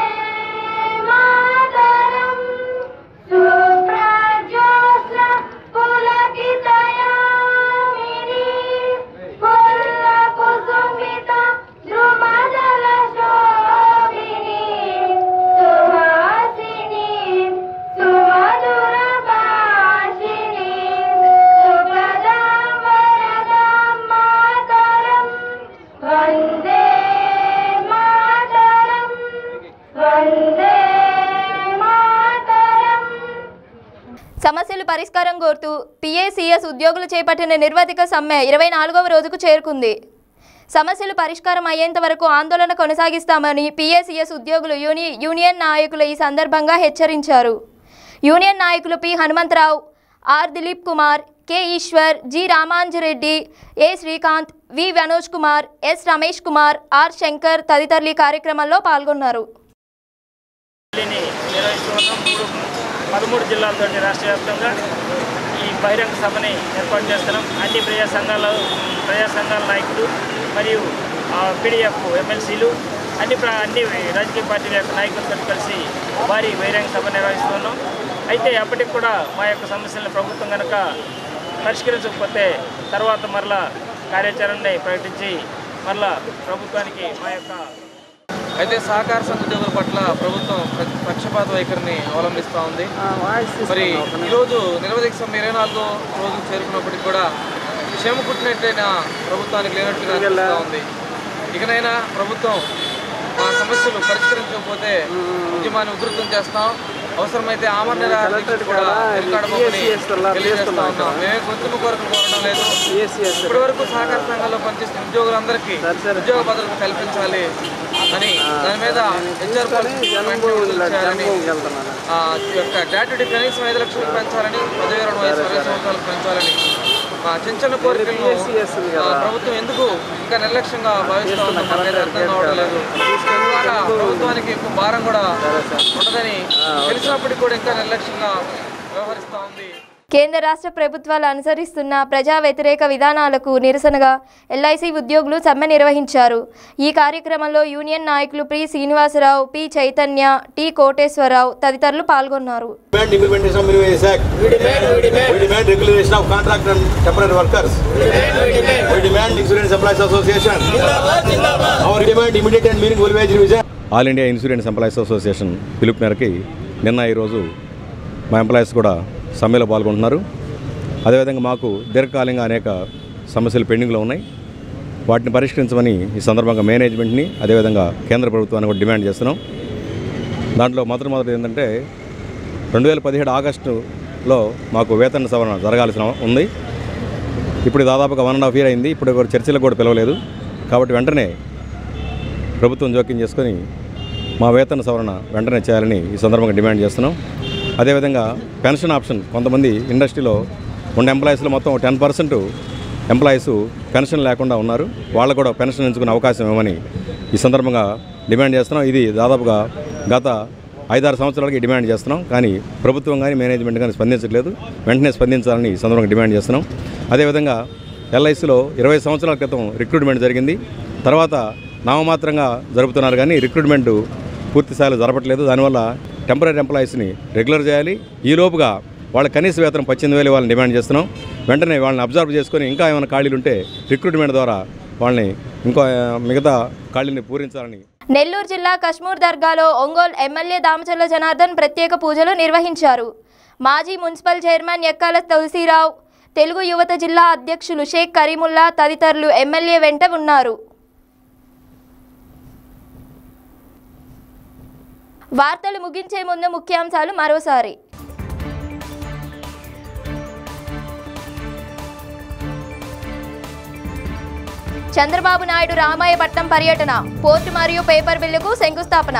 మాతరం సుప్రజోత్స్న పులకితయామిని పుల్లకుసుమిత ద్రుమజలశోభిని సుహాసిని సుమధుర భాషిని సుపదాం వరదాం మాతరం వందే మాతరం వందే మాతరం సమస్యలు పరిష్కారం కోరుతూ పిఏసీఎస్ ఉద్యోగులు చేపట్టిన నిర్వాధిక సమ్మె ఇరవై నాలుగవ రోజుకు చేరుకుంది సమస్యలు పరిష్కారం అయ్యేంత వరకు ఆందోళన కొనసాగిస్తామని పిఏసీఎస్ ఉద్యోగులు యూని యూనియన్ నాయకులు ఈ సందర్భంగా హెచ్చరించారు యూనియన్ నాయకులు P Hanumantha Rao R Dilip Kumar K Eshwar G Ramanja Reddy A Srikanth V Manoj Kumar S Ramesh Kumar R Shankar తదితరులు ఈ కార్యక్రమంలో పాల్గొన్నారు ర్యాలీని నిర్వహిస్తున్నాం మూడు పదమూడు జిల్లాలతో రాష్ట్ర వ్యాప్తంగా ఈ బహిరంగ సభని ఏర్పాటు చేస్తున్నాం అన్ని ప్రజా సంఘాల ప్రజా సంఘాల నాయకులు మరియు పీడిఎఫ్ ఎమ్మెల్సీలు అన్ని ప్ర- అన్ని రాజకీయ పార్టీల యొక్క నాయకులతో కలిసి భారీ బహిరంగ సభ నిర్వహిస్తున్నాం అయితే అప్పటికి కూడా మా యొక్క సమస్యలను ప్రభుత్వం కనుక పరిష్కరించకపోతే తర్వాత మరలా కార్యాచరణని ప్రకటించి మరలా ప్రభుత్వానికి మా యొక్క అయితే సహకార సంఘ ఉద్యోగుల పట్ల ప్రభుత్వం ప- పక్షపాత వైఖరిని అవలంబిస్తూ ఉంది మరి ఈరోజు నిరవధిక సమ్మె ఇరవై నాలుగో రోజు చేరుకున్నప్పటికీ కూడా క్షేమ పుట్టినట్టయినా ప్రభుత్వానికి లేనట్టుగా అనిపిస్తూ ఉంది ఇకనైనా ప్రభుత్వం మా సమస్యలు పరిష్కరించకపోతే ఉద్యమాన్ని ఉధృతం చేస్తాం అవసరమైతే ఆమరణ నిరాహారదీక్ష కూడా వెనుకాడబోమని తెలియజేస్తా ఉన్నాం మేమే గొంతుకు కొరకు కోరడం లేదు ఇప్పటి వరకు సహకార సంఘాల్లో పనిచేస్తున్న ఉద్యోగులందరికీ ఉద్యోగ భద్రత కల్పించాలి అని దాని మీద హెచ్ఆర్ పాలసీ వెంటనే విడుదల చేయాలని ఆ, ఈ యొక్క గ్రాట్యుటీ కనీసం ఐదు లక్షలకు పెంచాలని పదివేల రెండు వయసు అరవై సంవత్సరాలకు పెంచాలని మా చిన్న చిన్న కోరికలను ఆ, ప్రభుత్వం ఎందుకు ఇంకా నిర్లక్ష్యంగా భావిస్తూ ఉందో మాకైతే అర్థం కావడం లేదు ద్వారా ప్రభుత్వానికి ఎక్కువ భారం కూడా ఉండదని తెలిసినప్పటికీ కూడా ఇంకా నిర్లక్ష్యంగా వ్యవహరిస్తూ ఉంది కేంద్ర రాష్ట్ర ప్రభుత్వాలు అనుసరిస్తున్న ప్రజా వ్యతిరేక విధానాలకు నిరసనగా ఎల్ఐసి ఉద్యోగులు సమ్మె నిర్వహించారు ఈ కార్యక్రమంలో యూనియన్ నాయకులు P Srinivasa Rao P Chaitanya T Koteswara Rao తదితరులు పాల్గొన్నారు demand implementation of Minimum Wage Act. We demand, we demand. We demand regulation of contract and temporary workers. We demand, we demand. We demand Insurance Suppliers Association. Our demand immediate and meaningful wage revision. All India insurance employees association పిలుపు మేరకి నిన్న ఈరోజు మా employees కూడా సమ్మెలో పాల్గొంటున్నారు అదేవిధంగా మాకు దీర్ఘకాలంగా అనేక సమస్యలు పెండింగ్లో ఉన్నాయి వాటిని పరిష్కరించమని ఈ సందర్భంగా మేనేజ్మెంట్ని అదేవిధంగా కేంద్ర ప్రభుత్వాన్ని కూడా డిమాండ్ చేస్తున్నాం దాంట్లో మొదటి మొదటి ఏంటంటే రెండు వేల పదిహేడు ఆగస్టులో మాకు వేతన సవరణ జరగాల్సిన ఉంది ఇప్పుడు దాదాపుగా వన్ అండ్ హాఫ్ ఇయర్ అయింది ఇప్పుడు ఎవరు చర్చలకు కూడా పిలవలేదు కాబట్టి వెంటనే ప్రభుత్వం జోక్యం చేసుకొని మా వేతన సవరణ వెంటనే చేయాలని ఈ సందర్భంగా డిమాండ్ చేస్తున్నాం అదేవిధంగా పెన్షన్ ఆప్షన్ కొంతమంది ఇండస్ట్రీలో ఉన్న ఎంప్లాయీస్లో మొత్తం టెన్ పర్సెంట్ ఎంప్లాయీస్ పెన్షన్ లేకుండా ఉన్నారు వాళ్ళకు కూడా పెన్షన్ ఎంచుకునే అవకాశం ఇవ్వమని ఈ సందర్భంగా డిమాండ్ చేస్తున్నాం ఇది దాదాపుగా గత ఐదారు సంవత్సరాలకి డిమాండ్ చేస్తున్నాం కానీ ప్రభుత్వం కానీ మేనేజ్మెంట్ కానీ స్పందించట్లేదు వెంటనే స్పందించాలని ఈ సందర్భంగా డిమాండ్ చేస్తున్నాం అదేవిధంగా ఎల్ఐసిలో ఇరవై సంవత్సరాల క్రితం రిక్రూట్మెంట్ జరిగింది తర్వాత నామమాత్రంగా జరుపుతున్నారు కానీ రిక్రూట్మెంట్ పూర్తి స్థాయిలో జరపట్లేదు దానివల్ల టెంపరీ ఎంప్లాయీస్ని రెగ్యులర్ చేయాలి ఈ లోపుగా వాళ్ళ కనీస వేతనం పద్దెనిమిది వేలు వాళ్ళని డిమాండ్ చేస్తున్నాం వెంటనే వాళ్ళని అబ్జర్వ్ చేసుకొని ఇంకా ఏమైనా ఖాళీలు ఉంటే రిక్రూట్మెంట్ ద్వారా వాళ్ళని ఇంకో ఆ, మిగతా ఖాళీని పూరించాలని నెల్లూరు జిల్లా కశ్మూర్ దర్గాలో ఒంగోలు ఎమ్మెల్యే దామచర్ల జనార్దన్ ప్రత్యేక పూజలు నిర్వహించారు మాజీ మున్సిపల్ చైర్మన్ ఎక్కాల తులసీరావు తెలుగు యువత జిల్లా అధ్యక్షులు షేక్ కరీముల్లా తదితరులు ఎమ్మెల్యే వెంట ఉన్నారు వార్తలు ముగించే ముందు ముఖ్యాంశాలు మరోసారి చంద్రబాబు నాయుడు రామాయపట్నం పర్యటన పోర్టు మరియు పేపర్ బిల్లుకు శంకుస్థాపన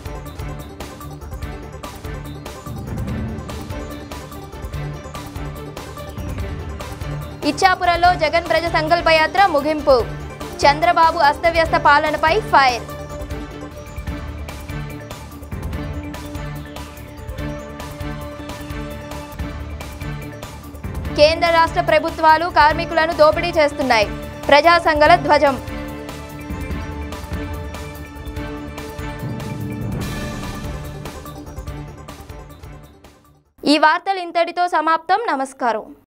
ఇచ్చాపురంలో జగన్ ప్రజ సంకల్ప యాత్ర ముగింపు చంద్రబాబు అస్తవ్యస్త పాలనపై ఫైర్ కేంద్ర రాష్ట్ర ప్రభుత్వాలు కార్మికులను దోపిడీ చేస్తున్నాయి ప్రజా సంఘాల ధ్వజం ఈ వార్తలు ఇంతటితో సమాప్తం నమస్కారం